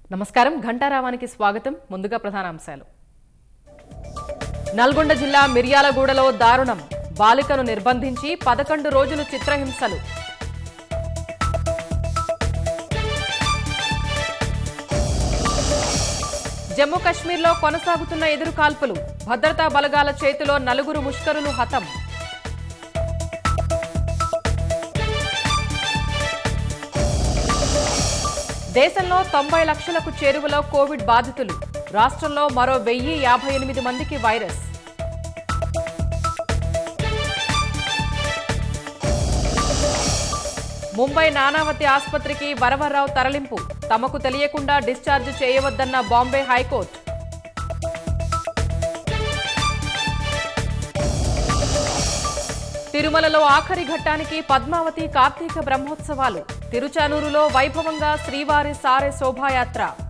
నమస్కారం ఘంటారావానికి స్వాగతం ముందుగా ప్రధానాంశాలు నల్గొండ జిల్లా మిర్యాలగూడలో దారుణం బాలికను నిర్బంధించి పదకొండు రోజులు చిత్రహింసలు జమ్మూ కశ్మీర్లో కొనసాగుతున్న ఎదురు కాల్పులు భద్రతా బలగాల చేతిలో నలుగురు ముష్కరులు హతం దేశంలో తొంభై లక్షలకు చేరువలో కోవిడ్ బాధితులు రాష్ట్రంలో మరో వెయ్యి యాభై ఎనిమిది మందికి వైరస్ ముంబై నానావతి ఆసుపత్రికి వరవరరావు తరలింపు తమకు తెలియకుండా డిశ్చార్జ్ చేయవద్దన్న బాంబే హైకోర్టు తిరుమలలో ఆఖరి ఘట్టానికి పద్మావతి కార్తీక బ్రహ్మోత్సవాలు తిరుచానూరులో వైభవంగా శ్రీవారి సారె శోభాయాత్ర